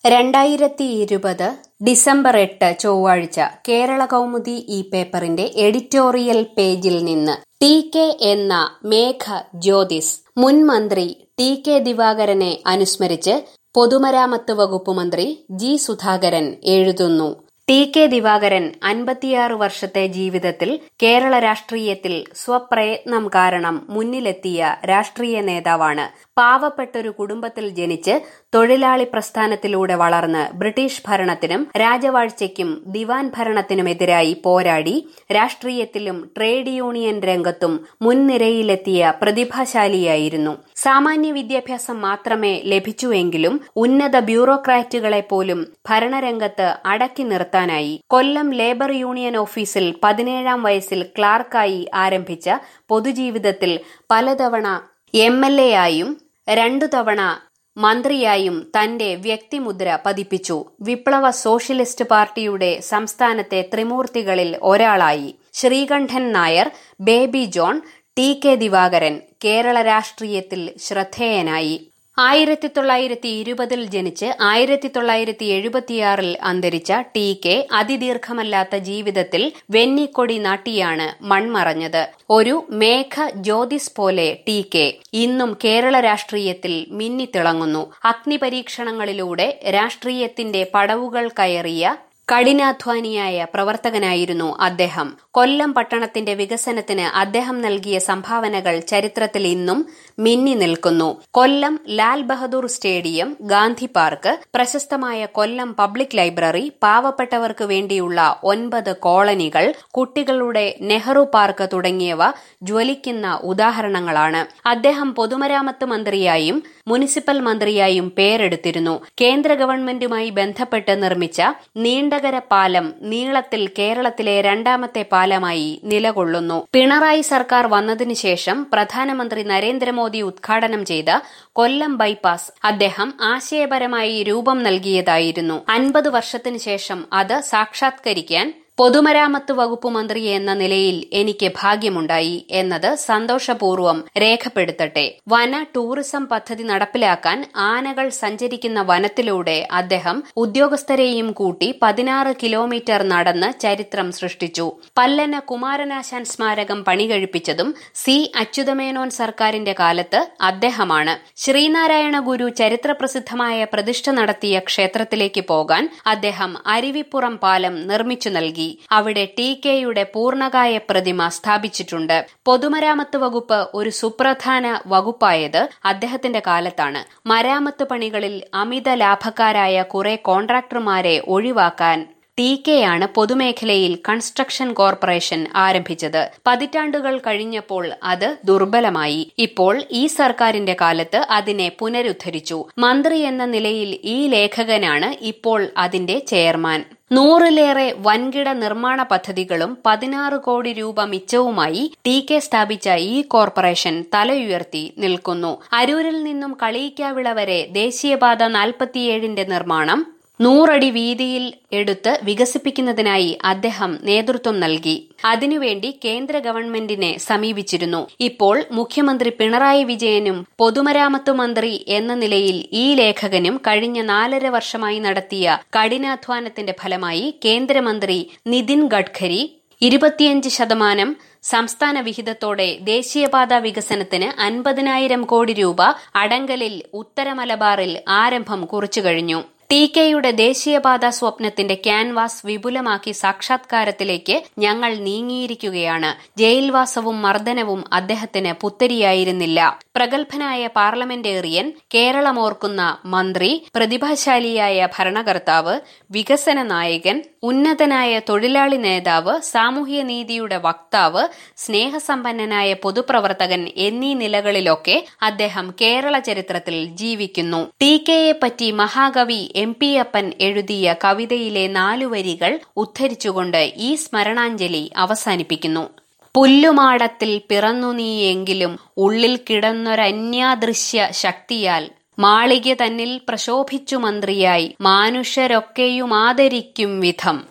രണ്ടായിരത്തി ഇരുപത് ഡിസംബർ എട്ട് ചൊവ്വാഴ്ച കേരള കൗമുദി ഈ പേപ്പറിന്റെ എഡിറ്റോറിയൽ പേജിൽ നിന്ന് ടി കെ എന്ന മേഘ ജ്യോതിസ് മുൻ മന്ത്രി ടി കെ ദിവാകരനെ അനുസ്മരിച്ച് പൊതുമരാമത്ത് വകുപ്പ് മന്ത്രി ജി സുധാകരൻ എഴുതുന്നു ടി കെ ദിവാകരൻ അൻപത്തിയാറ് വർഷത്തെ ജീവിതത്തിൽ കേരള രാഷ്ട്രീയത്തിൽ സ്വപ്രയത്നം കാരണം മുന്നിലെത്തിയ രാഷ്ട്രീയ നേതാവാണ് പാവപ്പെട്ടൊരു കുടുംബത്തിൽ ജനിച്ച് തൊഴിലാളി പ്രസ്ഥാനത്തിലൂടെ വളർന്ന് ബ്രിട്ടീഷ് ഭരണത്തിനും രാജവാഴ്ചയ്ക്കും ദിവാൻ ഭരണത്തിനുമെതിരായി പോരാടി രാഷ്ട്രീയത്തിലും ട്രേഡ് യൂണിയൻ രംഗത്തും മുൻനിരയിലെത്തിയ പ്രതിഭാശാലിയായിരുന്നു സാമാന്യ വിദ്യാഭ്യാസം മാത്രമേ ലഭിച്ചുവെങ്കിലും ഉന്നത ബ്യൂറോക്രാറ്റുകളെ പോലും ഭരണരംഗത്ത് അടക്കി നിർത്താനായി കൊല്ലം ലേബർ യൂണിയൻ ഓഫീസിൽ പതിനേഴാം വയസ്സിൽ ക്ലാർക്കായി ആരംഭിച്ച പൊതുജീവിതത്തിൽ പലതവണ എം എൽ എ ആയും രണ്ടു തവണ മന്ത്രിയായും തന്റെ വ്യക്തിമുദ്ര പതിപ്പിച്ചു വിപ്ലവ സോഷ്യലിസ്റ്റ് പാർട്ടിയുടെ സംസ്ഥാനത്തെ ത്രിമൂർത്തികളിൽ ഒരാളായി ശ്രീകണ്ഠൻ നായർ ബേബി ജോൺ ടി കെ ദിവാകരൻ കേരള രാഷ്ട്രീയത്തിൽ ശ്രദ്ധേയനായി ആയിരത്തി തൊള്ളായിരത്തി ഇരുപതിൽ ജനിച്ച് ആയിരത്തി തൊള്ളായിരത്തി എഴുപത്തിയാറിൽ അന്തരിച്ച ടി കെ അതിദീർഘമല്ലാത്ത ജീവിതത്തിൽ വെന്നിക്കൊടി നാട്ടിയാണ് മൺമറഞ്ഞത് ഒരു മേഘ ജ്യോതിസ് പോലെ ടി കെ ഇന്നും കേരള രാഷ്ട്രീയത്തിൽ മിന്നിത്തിളങ്ങുന്നു അഗ്നിപരീക്ഷണങ്ങളിലൂടെ രാഷ്ട്രീയത്തിന്റെ പടവുകൾ കയറിയ കഠിനാധ്വാനിയായ പ്രവർത്തകനായിരുന്നു അദ്ദേഹം കൊല്ലം പട്ടണത്തിന്റെ വികസനത്തിന് അദ്ദേഹം നൽകിയ സംഭാവനകൾ ചരിത്രത്തിൽ ഇന്നും മിന്നി നിൽക്കുന്നു കൊല്ലം ലാൽ ബഹദൂർ സ്റ്റേഡിയം ഗാന്ധി പാർക്ക് പ്രശസ്തമായ കൊല്ലം പബ്ലിക് ലൈബ്രറി പാവപ്പെട്ടവർക്ക് വേണ്ടിയുള്ള ഒൻപത് കോളനികൾ കുട്ടികളുടെ നെഹ്റു പാർക്ക് തുടങ്ങിയവ ജ്വലിക്കുന്ന ഉദാഹരണങ്ങളാണ് അദ്ദേഹം പൊതുമരാമത്ത് മന്ത്രിയായും മുനിസിപ്പൽ മന്ത്രിയായും പേരെടുത്തിരുന്നു കേന്ദ്ര ഗവൺമെന്റുമായി ബന്ധപ്പെട്ട് നിർമ്മിച്ച നീണ്ടകര പാലം നീളത്തിൽ കേരളത്തിലെ രണ്ടാമത്തെ പാലമായി നിലകൊള്ളുന്നു പിണറായി സർക്കാർ വന്നതിനു ശേഷം പ്രധാനമന്ത്രി നരേന്ദ്രമോദി ഉദ്ഘാടനം ചെയ്ത കൊല്ലം ബൈപ്പാസ് അദ്ദേഹം ആശയപരമായി രൂപം നൽകിയതായിരുന്നു അൻപത് വർഷത്തിനു ശേഷം അത് സാക്ഷാത്കരിക്കാൻ പൊതുമരാമത്ത് വകുപ്പ് മന്ത്രി എന്ന നിലയിൽ എനിക്ക് ഭാഗ്യമുണ്ടായി എന്നത് സന്തോഷപൂർവ്വം രേഖപ്പെടുത്തട്ടെ വന ടൂറിസം പദ്ധതി നടപ്പിലാക്കാൻ ആനകൾ സഞ്ചരിക്കുന്ന വനത്തിലൂടെ അദ്ദേഹം ഉദ്യോഗസ്ഥരെയും കൂട്ടി പതിനാറ് കിലോമീറ്റർ നടന്ന് ചരിത്രം സൃഷ്ടിച്ചു പല്ലന കുമാരനാശാൻ സ്മാരകം പണികഴിപ്പിച്ചതും സി അച്യുതമേനോൻ സർക്കാരിന്റെ കാലത്ത് അദ്ദേഹമാണ് ശ്രീനാരായണ ഗുരു ചരിത്രപ്രസിദ്ധമായ പ്രതിഷ്ഠ നടത്തിയ ക്ഷേത്രത്തിലേക്ക് പോകാൻ അദ്ദേഹം അരുവിപ്പുറം പാലം നിർമ്മിച്ചു നൽകി അവിടെ ടി കെയുടെ പൂർണ്ണകായ പ്രതിമ സ്ഥാപിച്ചിട്ടുണ്ട് പൊതുമരാമത്ത് വകുപ്പ് ഒരു സുപ്രധാന വകുപ്പായത് അദ്ദേഹത്തിന്റെ കാലത്താണ് മരാമത്ത് പണികളിൽ അമിത ലാഭക്കാരായ കുറെ കോൺട്രാക്ടർമാരെ ഒഴിവാക്കാൻ ടി കെയാണ് പൊതുമേഖലയിൽ കൺസ്ട്രക്ഷൻ കോർപ്പറേഷൻ ആരംഭിച്ചത് പതിറ്റാണ്ടുകൾ കഴിഞ്ഞപ്പോൾ അത് ദുർബലമായി ഇപ്പോൾ ഈ സർക്കാരിന്റെ കാലത്ത് അതിനെ പുനരുദ്ധരിച്ചു മന്ത്രി എന്ന നിലയിൽ ഈ ലേഖകനാണ് ഇപ്പോൾ അതിന്റെ ചെയർമാൻ നൂറിലേറെ വൻകിട നിർമ്മാണ പദ്ധതികളും പതിനാറ് കോടി രൂപ മിച്ചവുമായി ടി കെ സ്ഥാപിച്ച ഈ കോർപ്പറേഷൻ തലയുയർത്തി നിൽക്കുന്നു അരൂരിൽ നിന്നും കളിയിക്കാവിള വരെ ദേശീയപാത നാൽപ്പത്തിയേഴിന്റെ നിർമ്മാണം നൂറടി വീതിയിൽ എടുത്ത് വികസിപ്പിക്കുന്നതിനായി അദ്ദേഹം നേതൃത്വം നൽകി അതിനുവേണ്ടി കേന്ദ്ര ഗവൺമെന്റിനെ സമീപിച്ചിരുന്നു ഇപ്പോൾ മുഖ്യമന്ത്രി പിണറായി വിജയനും പൊതുമരാമത്ത് മന്ത്രി എന്ന നിലയിൽ ഈ ലേഖകനും കഴിഞ്ഞ നാലര വർഷമായി നടത്തിയ കഠിനാധ്വാനത്തിന്റെ ഫലമായി കേന്ദ്രമന്ത്രി നിതിൻ ഗഡ്കരി ഇരുപത്തിയഞ്ച് ശതമാനം സംസ്ഥാന വിഹിതത്തോടെ ദേശീയപാത വികസനത്തിന് അൻപതിനായിരം കോടി രൂപ അടങ്കലിൽ ഉത്തര മലബാറിൽ ആരംഭം കുറിച്ചു കഴിഞ്ഞു ടി കെയുടെ ദേശീയപാത സ്വപ്നത്തിന്റെ ക്യാൻവാസ് വിപുലമാക്കി സാക്ഷാത്കാരത്തിലേക്ക് ഞങ്ങൾ നീങ്ങിയിരിക്കുകയാണ് ജയിൽവാസവും മർദ്ദനവും അദ്ദേഹത്തിന് പുത്തരിയായിരുന്നില്ല പ്രഗത്ഭനായ പാർലമെന്റേറിയൻ കേരളമോർക്കുന്ന മന്ത്രി പ്രതിഭാശാലിയായ ഭരണകർത്താവ് വികസന നായകൻ ഉന്നതനായ തൊഴിലാളി നേതാവ് സാമൂഹ്യ നീതിയുടെ വക്താവ് സ്നേഹസമ്പന്നനായ പൊതുപ്രവർത്തകൻ എന്നീ നിലകളിലൊക്കെ അദ്ദേഹം കേരള ചരിത്രത്തിൽ ജീവിക്കുന്നു ടി കെയെ പറ്റി മഹാകവി എം പി അപ്പൻ എഴുതിയ കവിതയിലെ നാലു വരികൾ ഉദ്ധരിച്ചുകൊണ്ട് ഈ സ്മരണാഞ്ജലി അവസാനിപ്പിക്കുന്നു പുല്ലുമാടത്തിൽ പിറന്നു നീയെങ്കിലും ഉള്ളിൽ കിടന്നൊരന്യാദൃശ്യ ശക്തിയാൽ മാളിക തന്നിൽ പ്രശോഭിച്ചു മന്ത്രിയായി മാനുഷരൊക്കെയുമാദരിക്കും വിധം